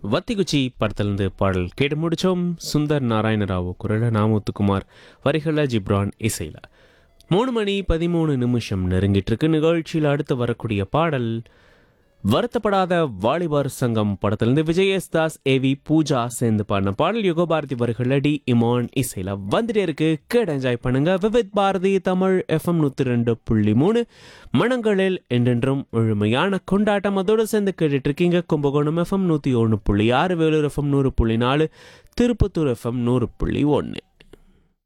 வத்திகுச்சி படத்திலிருந்து பாடல் கேட்டு முடிச்சோம் சுந்தர் நாராயணராவ் குரல நாமூத்துக்குமார் வரிகள ஜிப்ரான் இசையில் மூணு மணி பதிமூணு நிமிஷம் நெருங்கிட்டு இருக்கு நிகழ்ச்சியில் அடுத்து வரக்கூடிய பாடல் வருத்தப்படாத வாலிபார் சங்கம் படத்திலிருந்து விஜய் எஸ் தாஸ் ஏவி பூஜா சேர்ந்து பாடின பாடல் யுகபாரதி வரிகள் டி இமான் இசையில் வந்துட்டே இருக்கு கேட் என்ஜாய் பண்ணுங்க விவித் பாரதி தமிழ் எஃப்எம் நூற்றி ரெண்டு புள்ளி மூணு மனங்களில் என்றென்றும் முழுமையான கொண்டாட்டம் அதோடு சேர்ந்து கேட்டுட்டு இருக்கீங்க கும்பகோணம் எஃப்எம் நூற்றி ஒன்று புள்ளி ஆறு வேலூர் எஃப்எம் நூறு புள்ளி நாலு திருப்பத்தூர் எஃப்எம் நூறு புள்ளி ஒன்று